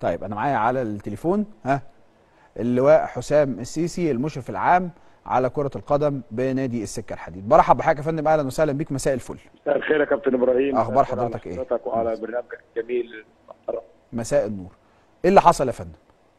طيب انا معايا على التليفون ها اللواء حسام السيسي المشرف العام على كرة القدم بنادي السكة الحديد برحب بحضرتك يا فندم اهلا وسهلا بيك مساء الفل مساء الخير يا كابتن ابراهيم أخبار مساء الخير حضرتك على إيه؟ حضرتك وعلى برنامجك الجميل المحترم. مساء النور ايه اللي حصل يا فندم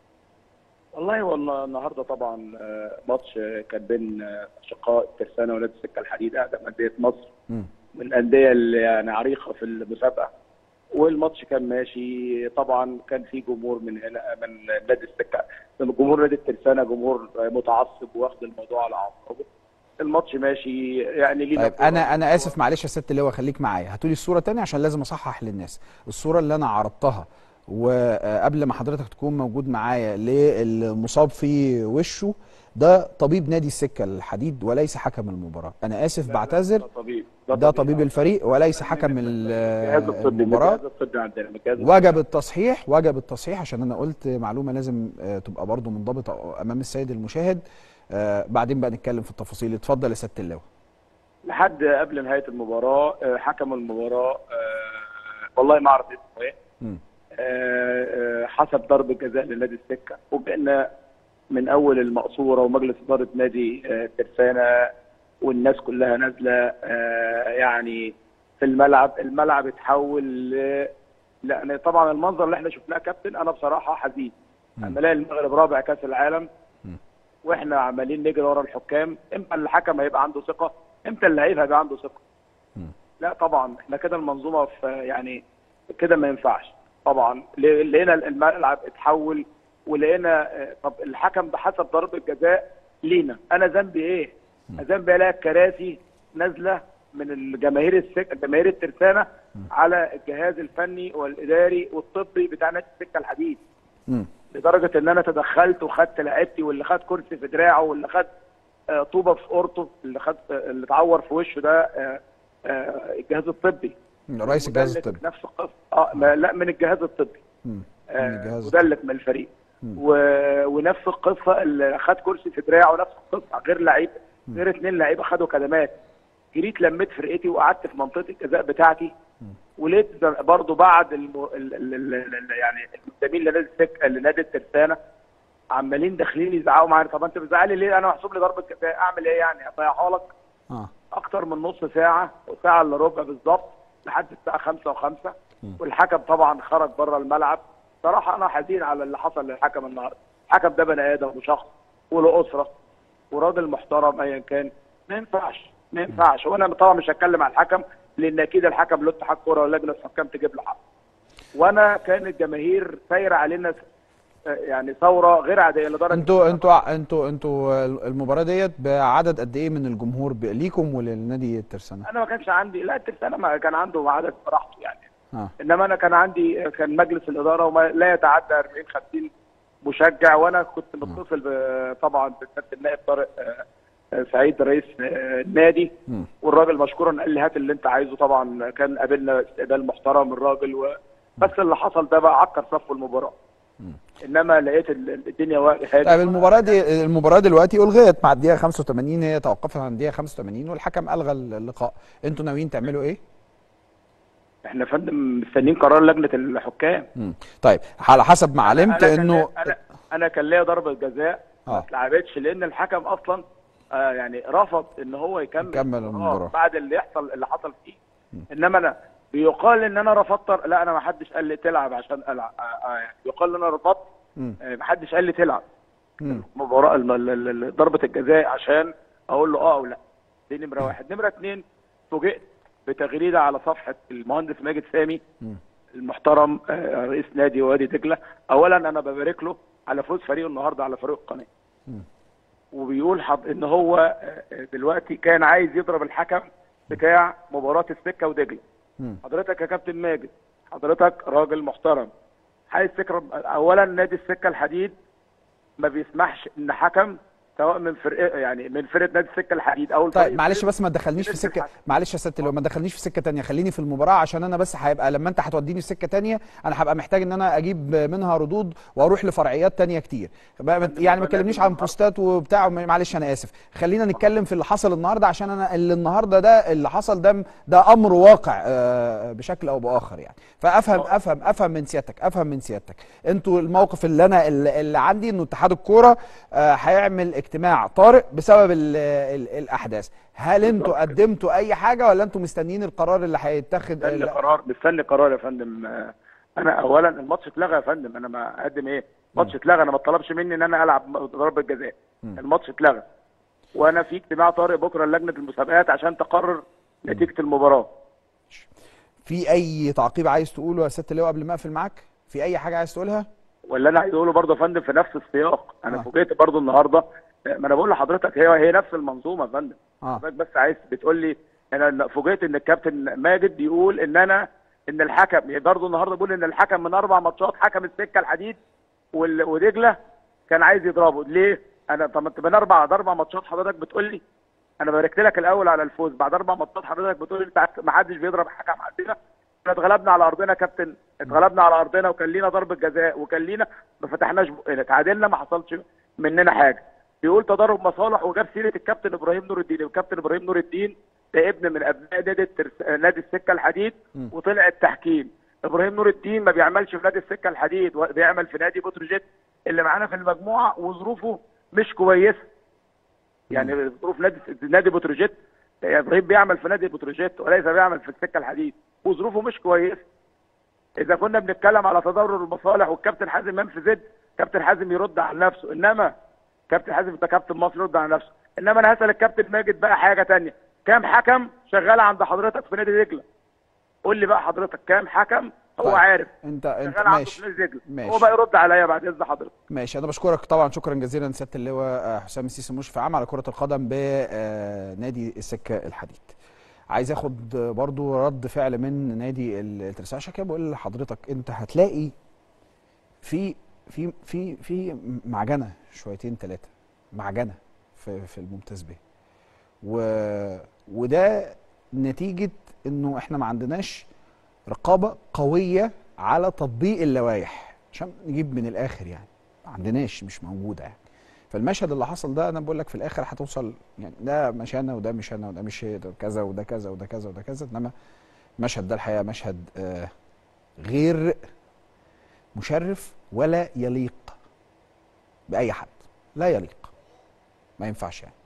والله والله النهارده طبعا آه، ماتش آه، كان بين آه، اشقاء الترسانه ونادي السكه الحديد اقدم انديه مصر مم. من الانديه اللي يعني عريقه في المسابقه والماتش كان ماشي طبعا كان في جمهور من هنا من نادي السكه جمهور نادي الترسانه جمهور آه، متعصب واخد الموضوع على اعصابه الماتش ماشي يعني لينا طيب كورة. انا انا اسف معلش يا ست اللواء خليك معايا هاتولي الصوره تاني عشان لازم اصحح للناس الصوره اللي انا عرضتها وقبل ما حضرتك تكون موجود معايا للمصاب في وشه ده طبيب نادي السكه الحديد وليس حكم المباراه انا اسف بعتذر ده طبيب ده طبيب الفريق وليس حكم ال- الجهاز الطبي المباراه الجهاز الطبي عندنا الجهاز وجب التصحيح وجب التصحيح عشان انا قلت معلومه لازم آه، تبقى برضو منضبطه امام السيد المشاهد آه، بعدين بقى نتكلم في التفاصيل اتفضل يا سياده اللواء لحد قبل نهايه المباراه آه، حكم المباراه آه، والله ما اعرف اسمه ايه مم. آه، آه، حسب ضرب جزاء لنادي السكه وبان من اول المقصوره ومجلس اداره نادي آه، ترسانه والناس كلها نازله آه، يعني في الملعب الملعب اتحول ل لان طبعا المنظر اللي احنا شفناه كابتن انا بصراحه حزين اما الاقي المغرب رابع كاس العالم واحنا عمالين نجري ورا الحكام امتى الحكم هيبقى عنده ثقه امتى اللعيب هيبقى عنده ثقه لا طبعا احنا كده المنظومه في يعني كده ما ينفعش طبعا ل- لقينا الملعب اتحول ولقينا آه، طب الحكم بحسب ضربه جزاء لينا انا ذنبي ايه؟ ذنبي الاقي الكراسي نازله من الجماهير السك... جماهير الترسانه على الجهاز الفني والاداري والطبي بتاع نادي السكه الحديد مم. لدرجه ان انا تدخلت وخدت لعيبتي واللي خد كرسي في دراعه واللي خد آه، طوبه في اورته اللي خد آه، اللي اتعور في وشه ده آه، آه، الجهاز الطبي رئيس الجهاز مدلك الطبي نفس القصه اه ما لا من الجهاز الطبي مم. من آه، الجهاز الطبي. مدلك من الفريق و... ونفس القصه اللي خد كرسي في دراعه نفس القصه غير لعيب غير اثنين لعيبه خدوا كلمات جريت لميت فرقتي وقعدت في منطقه الجزاء بتاعتي ولقيت ز- برضو بعد الم... ال... ال... ال... ال... يعني المنتمين لنادي السك لنادي الترسانه عمالين داخلين يزعقوا معايا طب انت بتزعلي ليه انا محسوب لي ضربه جزاء اعمل ايه يعني اضيعها لك اه اكتر من نص ساعه وساعه الا ربع بالظبط لحد الساعه 5 و5 والحكم طبعا خرج بره الملعب صراحه انا حزين على اللي حصل للحكم النهارده الحكم ده بني ادم وشخص وله اسره وراجل محترم ايا كان ما ينفعش ما ينفعش وانا طبعا مش هتكلم على الحكم لان اكيد الحكم له اتحاد كوره ولجنه حكام تجيب له حق وانا كان الجماهير سايره علينا آه، يعني ثوره غير عاديه لدرجه انتوا انتوا انتوا انتوا المباراه ديت بعدد قد ايه من الجمهور ب- ليكم وللنادي الترسانه انا ما كانش عندي لا الترسانه ما كان عنده عدد براحته يعني اه انما انا كان عندي كان مجلس الاداره وما لا يتعدى 40 50 مشجع وانا كنت متصل ب- طبعا بسياده النائب طارق آه، آه، سعيد رئيس آه، النادي مم. والراجل مشكورا قال لي هات اللي انت عايزه طبعا كان قابلنا استقبال محترم الراجل و... بس اللي حصل ده بقى عكر صف المباراه انما لقيت ال- الدنيا واقفه طيب المباراه دي المباراه دلوقتي الغيت مع الدقيقه 85 هي توقفت عن الدقيقه 85 والحكم الغى اللقاء انتوا ناويين تعملوا ايه؟ احنا يا فندم مستنيين قرار لجنه الحكام مم. طيب على حسب ما علمت أنا كان انه ليا- انا انا كان ليا ضربه جزاء ما آه. اتلعبتش لان الحكم اصلا آه يعني رفض ان هو يكمل يكمل المباراة. بعد اللي يحصل اللي حصل فيه انما انا بيقال ان انا رفضت لا انا ما حدش قال لي تلعب عشان العب آه آه يعني بيقال ان انا رفضت مم. آه ما حدش قال لي تلعب مم. مباراه الم- ال- ال- ال- ضربه الجزاء عشان اقول له اه او لا دي نمره واحد نمره اثنين فوجئت بتغريده على صفحه المهندس ماجد سامي مم. المحترم آه، رئيس نادي وادي دجله اولا انا ببارك له على فوز فريقه النهارده على فريق القناه مم. وبيقول حض... ان هو آه، دلوقتي كان عايز يضرب الحكم بتاع مباراه السكه ودجله مم. حضرتك يا كابتن ماجد حضرتك راجل محترم عايز تكرم اولا نادي السكه الحديد ما بيسمحش ان حكم سواء من فرقه يعني من فرقه نادي السكه الحديد او الفريق طيب معلش الفريق- بس ما تدخلنيش في بنسبة سكه حاجة. معلش يا سياده اللواء ما تدخلنيش في سكه تانية خليني في المباراه عشان انا بس هيبقى لما انت هتوديني في سكه تانية انا هبقى محتاج ان انا اجيب منها ردود واروح لفرعيات تانية كتير بقى ما- يعني ما تكلمنيش عن بوستات وبتاع معلش انا اسف خلينا نتكلم في اللي حصل النهارده عشان انا اللي النهارده ده اللي حصل ده ده امر واقع آه، بشكل او باخر يعني فافهم افهم افهم من سيادتك افهم من سيادتك انتوا الموقف اللي انا اللي اللي عندي انه اتحاد الكوره آه، هيعمل اجتماع طارئ بسبب ال ال الاحداث هل انتوا قدمتوا اي حاجه ولا انتوا مستنيين القرار اللي هيتاخد مستني ال- قرار مستني قرار يا فندم آه، انا اولا الماتش اتلغى يا فندم انا ما اقدم ايه الماتش اتلغى انا ما طلبش مني ان انا العب ضربه جزاء الماتش اتلغى وانا في اجتماع طارئ بكره لجنه المسابقات عشان تقرر نتيجه المباراه في اي تعقيب عايز تقوله يا سياده اللواء قبل ما اقفل معاك في اي حاجه عايز تقولها واللي انا عايز اقوله برضه يا فندم في نفس السياق انا آه. فوجئت برضه النهارده آه، ما انا بقول لحضرتك هي هي نفس المنظومه يا فندم اه حضرتك بس عايز بتقول لي انا فوجئت ان الكابتن ماجد بيقول ان انا ان الحكم برضه النهارده بيقول ان الحكم من اربع ماتشات حكم السكه الحديد وال- ودجله كان عايز يضربه ليه؟ انا طب ما انت من اربع اربع ماتشات حضرتك بتقول لي انا باركت لك الاول على الفوز بعد اربع ماتشات حضرتك بتقول لي انت ما حدش بيضرب حكم عندنا احنا اتغلبنا على ارضنا يا كابتن اتغلبنا على ارضنا وكان لينا ضربه جزاء وكان لينا ما فتحناش بقنا تعادلنا ما حصلش مننا حاجه بيقول تضارب مصالح وجاب سيره الكابتن ابراهيم نور الدين الكابتن ابراهيم نور الدين ده ابن من ابناء نادي الترس... نادي السكه الحديد وطلع التحكيم ابراهيم نور الدين ما بيعملش في نادي السكه الحديد و- بيعمل في نادي بتروجيت اللي معانا في المجموعه وظروفه مش كويسه يعني ظروف نادي نادي بتروجيت يعني ابراهيم بيعمل في نادي بتروجيت وليس بيعمل في السكه الحديد وظروفه مش كويسه اذا كنا بنتكلم على تضرر المصالح والكابتن حازم منفذ كابتن حازم يرد على نفسه انما كابتن حازم انت كابتن مصر يرد على نفسه انما انا هسال الكابتن ماجد بقى حاجه تانية كام حكم شغال عند حضرتك في نادي دجله قول لي بقى حضرتك كام حكم هو طيب. عارف انت انت شغال عنده ماشي في نادي دجله ماشي. هو بقى يرد عليا بعد اذن حضرتك ماشي انا بشكرك طبعا شكرا جزيلا سياده اللواء آه، حسام السيسي مشرف عام على كره القدم بنادي السكه الحديد عايز اخد آه، برضو رد فعل من نادي ال- الترسانة عشان كده بقول لحضرتك انت هتلاقي في في في في معجنه شويتين ثلاثه معجنه في في الممتاز به و وده نتيجه انه احنا ما عندناش رقابه قويه على تطبيق اللوائح عشان نجيب من الاخر يعني ما عندناش مش موجوده يعني فالمشهد اللي حصل ده انا بقول لك في الاخر هتوصل يعني ده مش انا وده مش انا وده مش ده كذا وده كذا وده كذا وده كذا انما المشهد ده الحقيقه مشهد آه غير مشرف ولا يليق باي حد لا يليق ما ينفعش يعني